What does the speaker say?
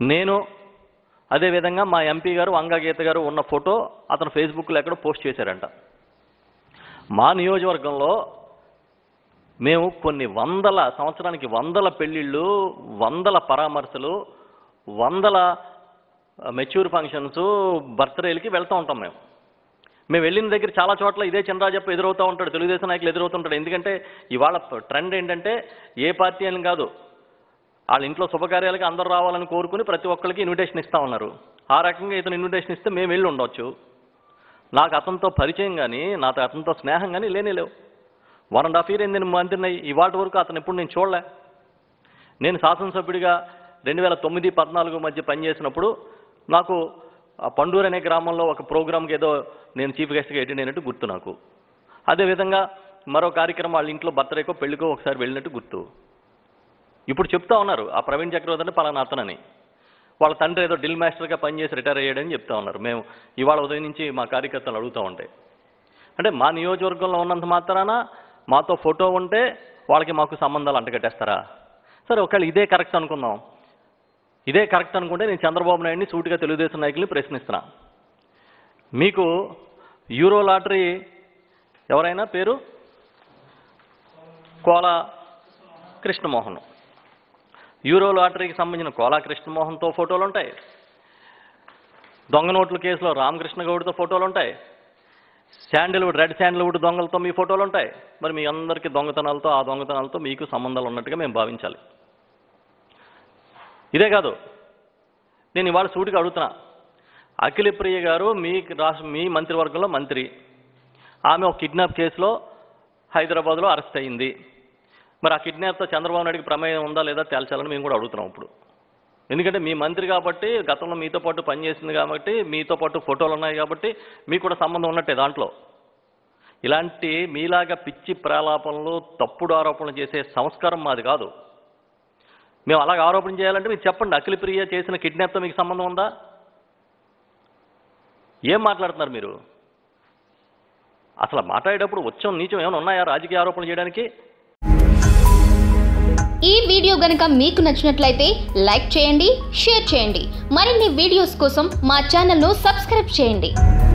నేను అదేవిధంగా మా ఎంపీ గారు వంగా గీత గారు ఉన్న ఫోటో అతను ఫేస్బుక్లో ఎక్కడో పోస్ట్ చేశారంట మా నియోజకవర్గంలో మేము కొన్ని వందల సంవత్సరానికి వందల పెళ్ళిళ్ళు వందల పరామర్శలు వందల మెచ్యూర్ ఫంక్షన్స్ బర్త్డేలకి వెళ్తూ ఉంటాం మేము మేము వెళ్ళిన దగ్గర చాలా చోట్ల ఇదే చంద్రాజప్ప ఎదురవుతూ ఉంటాడు తెలుగుదేశం నాయకులు ఎదురవుతుంటాడు ఎందుకంటే ఇవాళ ట్రెండ్ ఏంటంటే ఏ పార్టీ అని కాదు వాళ్ళ ఇంట్లో శుభకార్యాలకి అందరూ రావాలని కోరుకుని ప్రతి ఒక్కరికి ఇన్విటేషన్ ఇస్తా ఉన్నారు ఆ రకంగా ఇతను ఇన్విటేషన్ ఇస్తే మేము వెళ్ళి ఉండొచ్చు నాకు అతనితో పరిచయం కానీ నాతో అతనితో స్నేహం కానీ లేనే లేవు వన్ అండ్ హాఫ్ ఇయర్ అయింది నేను మంత్రిని ఇవాటి వరకు అతను ఎప్పుడు నేను చూడలే నేను శాసనసభ్యుడిగా రెండు వేల తొమ్మిది పద్నాలుగు మధ్య పనిచేసినప్పుడు నాకు ఆ పండూరు అనే గ్రామంలో ఒక ప్రోగ్రామ్కి ఏదో నేను చీఫ్ గెస్ట్గా అటెండ్ అయినట్టు గుర్తు నాకు అదేవిధంగా మరో కార్యక్రమం వాళ్ళ ఇంట్లో బర్త్డేకో పెళ్ళికో ఒకసారి వెళ్ళినట్టు గుర్తు ఇప్పుడు చెప్తా ఉన్నారు ఆ ప్రవీణ్ చక్రవర్తి అంటే పలానా అతనని వాళ్ళ తండ్రి ఏదో డ్రిల్ మాస్టర్గా పనిచేసి రిటైర్ అయ్యాడని చెప్తా ఉన్నారు మేము ఇవాళ ఉదయం నుంచి మా కార్యకర్తలు అడుగుతూ ఉంటాయి అంటే మా నియోజకవర్గంలో ఉన్నంత మాత్రాన మాతో ఫోటో ఉంటే వాళ్ళకి మాకు సంబంధాలు అంటగట్టేస్తారా సరే ఒకవేళ ఇదే కరెక్ట్ అనుకుందాం ఇదే కరెక్ట్ అనుకుంటే నేను చంద్రబాబు నాయుడిని సూటిగా తెలుగుదేశం నాయకుల్ని ప్రశ్నిస్తున్నా మీకు యూరో లాటరీ ఎవరైనా పేరు కోల కృష్ణమోహన్ యూరో లాటరీకి సంబంధించిన కోలా కృష్ణమోహన్తో ఫోటోలు ఉంటాయి దొంగ నోట్ల కేసులో రామకృష్ణ గౌడ్తో ఫోటోలు ఉంటాయి శాండిల్వుడ్ రెడ్ శాండిల్వుడ్ దొంగలతో మీ ఫోటోలు ఉంటాయి మరి మీ అందరికీ దొంగతనాలతో ఆ దొంగతనాలతో మీకు సంబంధాలు ఉన్నట్టుగా మేము భావించాలి ఇదే కాదు నేను ఇవాళ సూటిగా అడుగుతున్నా అఖిలప్రియ గారు మీ రాష్ట్ర మీ మంత్రివర్గంలో మంత్రి ఆమె ఒక కిడ్నాప్ కేసులో హైదరాబాద్లో అరెస్ట్ అయింది మరి ఆ కిడ్నాప్తో చంద్రబాబు నాయుడికి ప్రమేయం ఉందా లేదా తేల్చాలని మేము కూడా అడుగుతున్నాం ఇప్పుడు ఎందుకంటే మీ మంత్రి కాబట్టి గతంలో మీతో పాటు పనిచేసింది కాబట్టి మీతో పాటు ఫోటోలు ఉన్నాయి కాబట్టి మీకు కూడా సంబంధం ఉన్నట్టే దాంట్లో ఇలాంటి మీలాగా పిచ్చి ప్రలాపనలు తప్పుడు ఆరోపణలు చేసే సంస్కారం మాది కాదు మేము అలాగ ఆరోపణ చేయాలంటే మీరు చెప్పండి అఖిలప్రియ చేసిన కిడ్నాప్తో మీకు సంబంధం ఉందా ఏం మాట్లాడుతున్నారు మీరు అసలు మాట్లాడేటప్పుడు వచ్చం నీచం ఏమైనా ఉన్నాయా రాజకీయ ఆరోపణలు చేయడానికి ఈ వీడియో గనుక మీకు నచ్చినట్లయితే లైక్ చేయండి షేర్ చేయండి మరిన్ని వీడియోస్ కోసం మా ఛానల్ను సబ్స్క్రైబ్ చేయండి